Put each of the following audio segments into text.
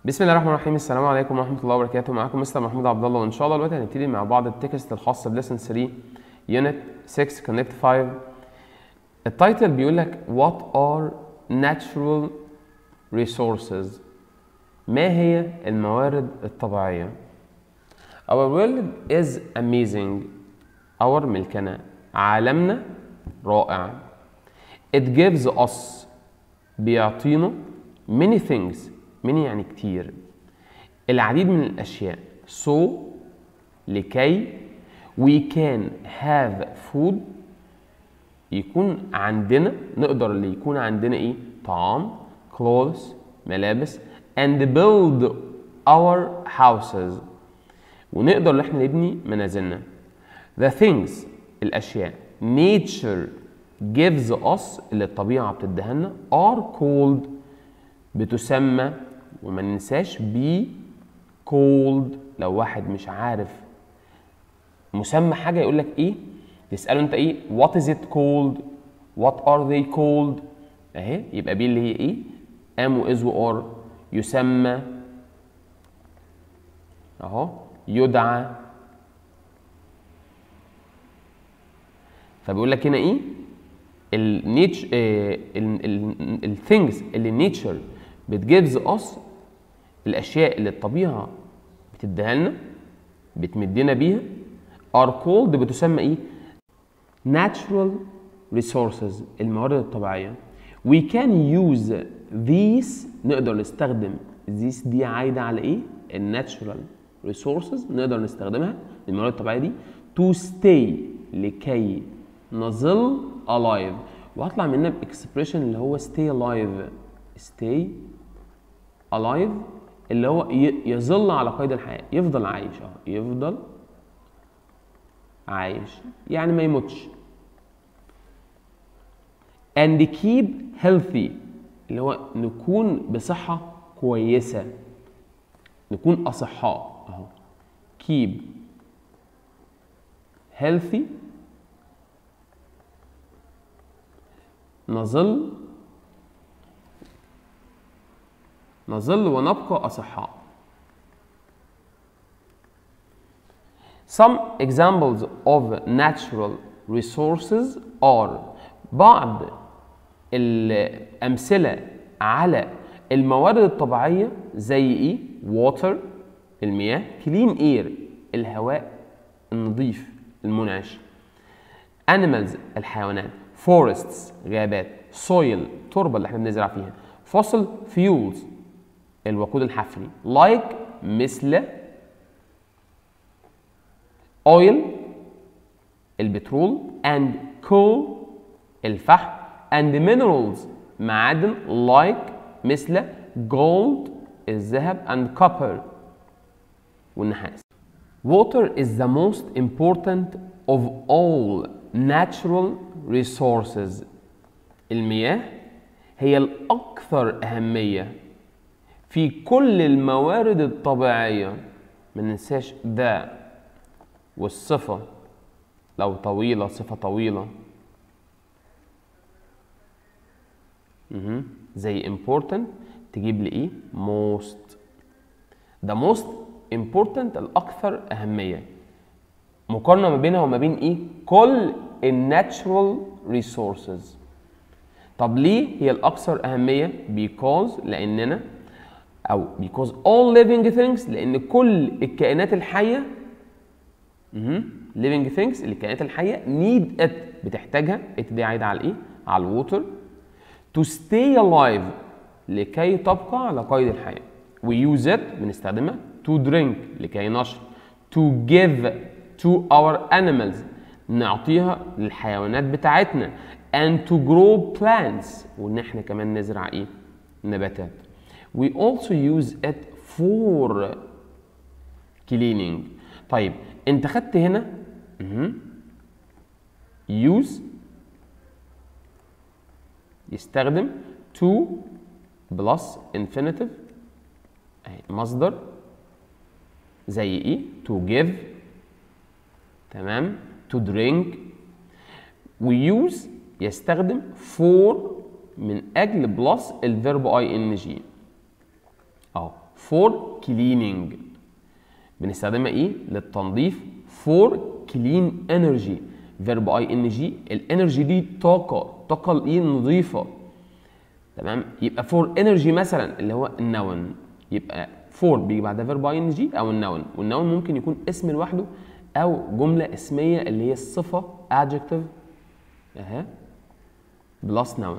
بسم الله الرحمن الرحيم السلام عليكم ورحمه الله وبركاته معاكم مستر محمود عبد الله وان شاء الله دلوقتي هنبتدي مع بعض التكست الخاصه بليسن 3 يونت 6 كونكت 5 التايتل بيقول لك what are natural resources ما هي الموارد الطبيعيه Our world is amazing Our ملكنا عالمنا رائع It gives us بيعطينا many things many يعني كتير العديد من الأشياء so لكي we can have food يكون عندنا نقدر اللي يكون عندنا ايه طعام clothes ملابس and build our houses ونقدر ان احنا نبني منازلنا the things الاشياء nature gives us اللي الطبيعه بتديها لنا are called بتسمى وما ننساش be called لو واحد مش عارف مسمى حاجه يقول لك ايه تساله انت ايه what is it called what are they called اهي يبقى بي اللي هي ايه am و is و are يسمى اهو يدعى فبيقول لك هنا ايه النيتش الثينجز اللي نيتشر بتجيفز اس الاشياء اللي الطبيعه بتديها لنا بتمدنا بيها ار كولد بتسمى ايه natural resources الموارد الطبيعيه we can use these نقدر نستخدم these دي عايده على ايه الناتشورال resources نقدر نستخدمها الموارد الطبيعيه دي to stay لكي نظل alive وهطلع منها باكسبريشن اللي هو stay alive stay alive اللي هو يظل على قيد الحياه يفضل عايش اه يفضل عايش يعني ما يموتش and keep healthy اللي هو نكون بصحة كويسة نكون أصحاء أهو keep healthy نظل نظل ونبقى أصحاء Some examples of natural resources are بعض الأمثلة على الموارد الطبيعية زي إيه؟ water المياه clean air الهواء النظيف المنعش animals الحيوانات forests غابات soil تربة اللي احنا بنزرع فيها fossil fuels الوقود الحفري like مثل oil البترول and coal الفحم and minerals معادن like مثل gold الذهب and copper والنحاس water is the most important of all natural resources المياه هي الأكثر أهمية في كل الموارد الطبيعية ما ننساش ذا والصفة لو طويلة صفة طويلة مه. زي important تجيب لي ايه most the most important الأكثر أهمية مقارنة ما بينها وما بين ايه كل الناتشرال resources طب ليه هي الأكثر أهمية because لأننا أو because all living things لأن كل الكائنات الحية living things الكائنات الحيه need it بتحتاجها it دي عايده على الايه؟ على الووتر to stay alive لكي تبقى على قيد الحياه we use it بنستخدمها to drink لكي نشرب to give to our animals نعطيها للحيوانات بتاعتنا and to grow plants وان احنا كمان نزرع ايه؟ نباتات we also use it for cleaning طيب انت خدت هنا use يستخدم to plus infinitive مصدر زي ايه to give تمام to drink وuse يستخدم for من اجل بلس الفيرب اي ان جي اهو for cleaning بنستخدمها ايه للتنظيف for clean energy verb اي ان جي الانرجي دي طاقه طاقه ايه نظيفه تمام يبقى فور انرجي مثلا اللي هو النون يبقى فور بيجي بعدها فيرب اي ان جي او النون والنون ممكن يكون اسم لوحده او جمله اسميه اللي هي الصفه adjective اها بلس نون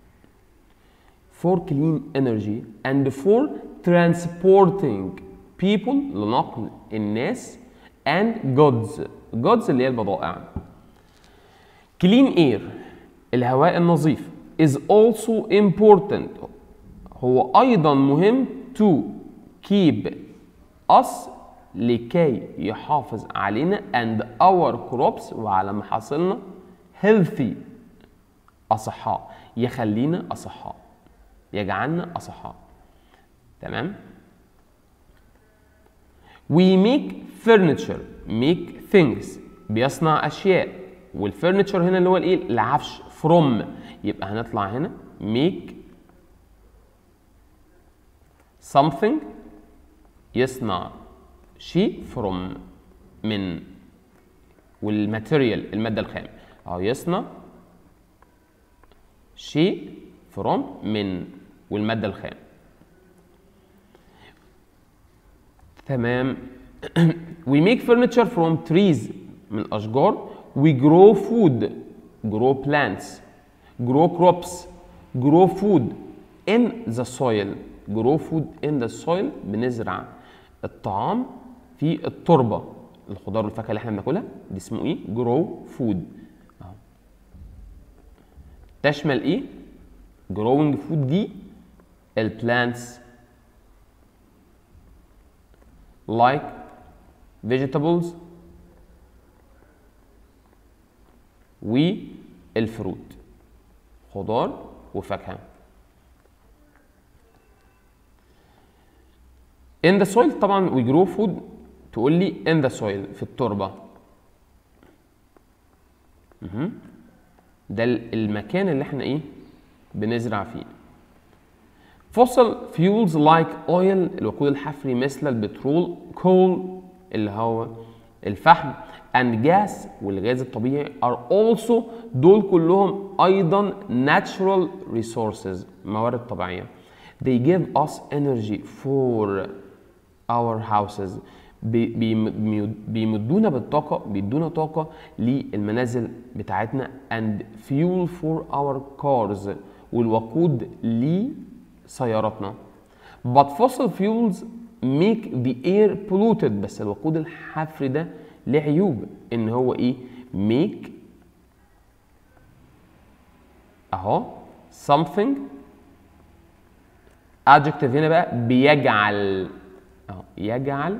for clean energy and for transporting people لنقل الناس and goods goods اللي هي البضائع clean air الهواء النظيف is also important هو أيضا مهم to keep us لكي يحافظ علينا and our crops وعلى محاصيلنا healthy أصحاء يخلينا أصحاء يجعلنا أصحاء تمام we make furniture make things بيصنع أشياء والفurniture هنا اللي هو الايه العفش from يبقى هنطلع هنا make something يصنع شيء from من والماتيريال المادة الخام أو يصنع شيء from من والمادة الخام تمام we make furniture from trees من الأشجار we grow food grow plants grow crops grow food in the soil grow food in the soil بنزرع الطعام في التربة الخضار والفاكهة اللي احنا بناكلها دي اسمه ايه grow food أهو. تشمل ايه growing food دي البلانتس like vegetables والفروت خضار وفاكهة in the soil طبعا we grow food تقول لي in the soil في التربة مهم. ده المكان اللي احنا ايه بنزرع فيه fossil fuels like oil الوقود الحفري مثل البترول coal اللي هو الفحم and gas والغاز الطبيعي are also دول كلهم ايضا natural resources موارد طبيعيه they give us energy for our houses بي- بيم- بيمدونا بالطاقة بيدونا طاقة للمنازل بتاعتنا and fuel for our cars والوقود لسياراتنا but fossil fuels make the air polluted بس الوقود الحفري ده ليه عيوب ان هو ايه make اهو something adjective هنا بقى بيجعل اهو يجعل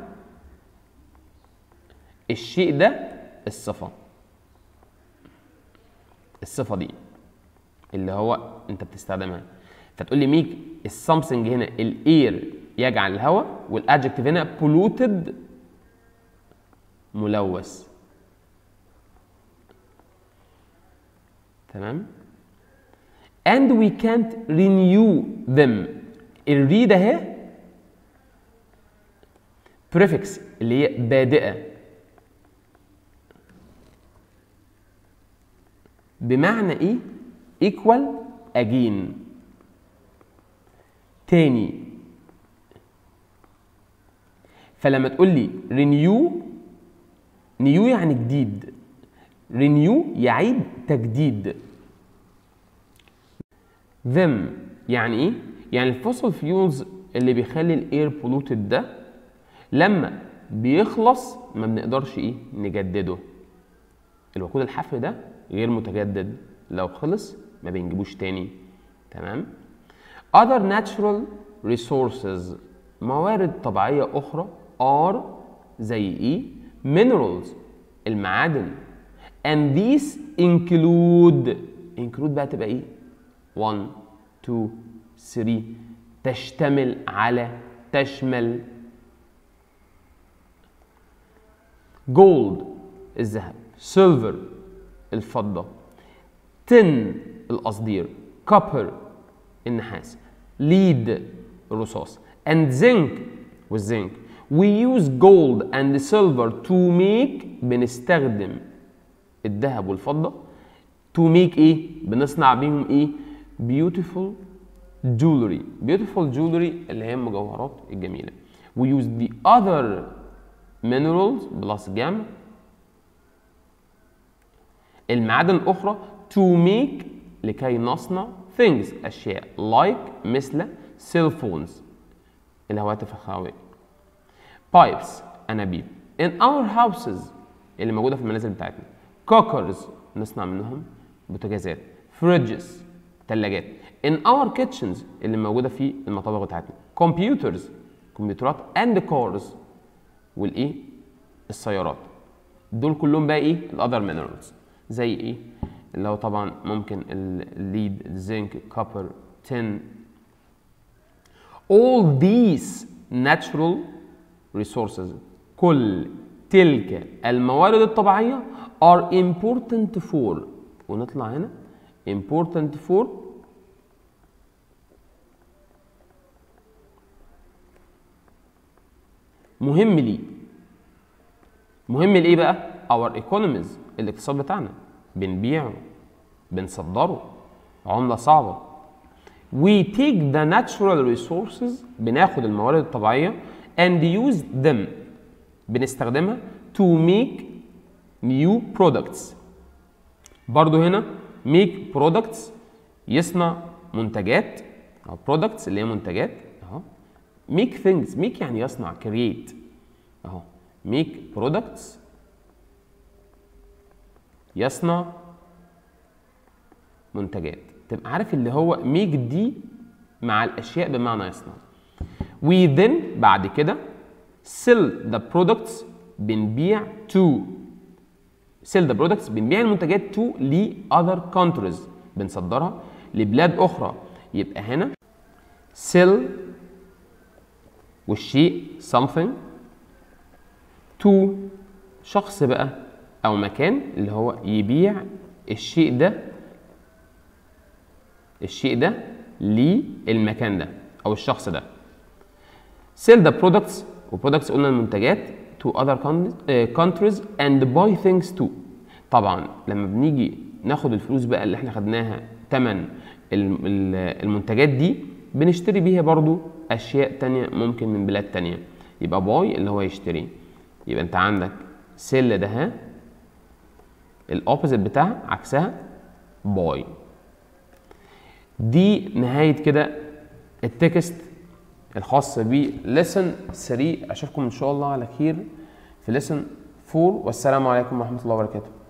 الشيء ده الصفة الصفة دي اللي هو انت بتستخدمها فتقول لي ميك السامثينج هنا الاير يجعل الهواء والادجكتيف هنا polluted ملوث تمام and we can't renew them الري ده اهي prefix اللي هي بادئه بمعنى ايه equal again تاني فلما تقول لي renew نيو يعني جديد renew يعيد تجديد them يعني ايه يعني الفوسل فيولز اللي بيخلي الاير بولوتد ده لما بيخلص ما بنقدرش ايه نجدده الوقود الحفري ده غير متجدد لو خلص ما بنجيبوش تاني تمام other natural resources موارد طبيعية أخرى are زي إيه minerals المعادن and these include include بقى تبقى إيه 1 2 3 تشتمل على تشمل gold الذهب silver الفضة tin القصدير copper النحاس lead الرصاص and zinc والزنك we use gold and silver to make بنستخدم الذهب والفضة to make ايه بنصنع بيهم ايه beautiful jewelry beautiful jewelry اللي هي المجوهرات الجميلة we use the other minerals plus جمع المعادن الأخرى to make لكي نصنع things أشياء like مثل cell phones الهواتف الخاوية pipes أنابيب in our houses اللي موجودة في المنازل بتاعتنا cookers نصنع منهم بوتاجازات fridges ثلاجات in our kitchens اللي موجودة في المطابخ بتاعتنا computers كمبيوترات and cars والايه السيارات دول كلهم بقى ايه الاذر minerals زي ايه اللي هو طبعا ممكن الليد الزنك كوبر tin all these natural resources كل تلك الموارد الطبيعية are important for ونطلع هنا important for مهم لي مهم لايه بقى our economies الاقتصاد بتاعنا بنبيعه بنصدره عملة صعبة we take the natural resources بناخد الموارد الطبيعية and use them بنستخدمها to make new products برضو هنا make products يصنع منتجات أو products اللي هي منتجات أهو make things make يعني يصنع create أهو make products يصنع منتجات تبقى عارف اللي هو make دي مع الاشياء بمعنى يصنع we then بعد كده sell the products بنبيع to sell the products بنبيع المنتجات to ل other countries بنصدرها لبلاد اخرى يبقى هنا sell والشيء something to شخص بقى او مكان اللي هو يبيع الشيء ده الشيء ده للمكان ده او الشخص ده sell the products وبرودكتس قلنا المنتجات to other countries and buy things too طبعا لما بنيجي ناخد الفلوس بقى اللي احنا خدناها تمن المنتجات دي بنشتري بيها برضو اشياء تانية ممكن من بلاد تانية يبقى باي اللي هو يشتري يبقى انت عندك سيل ده ها الاوبوزيت بتاعها عكسها باي دي نهاية كده التكست الخاص ب lesson 3 اشوفكم ان شاء الله على خير في lesson 4 والسلام عليكم ورحمة الله وبركاته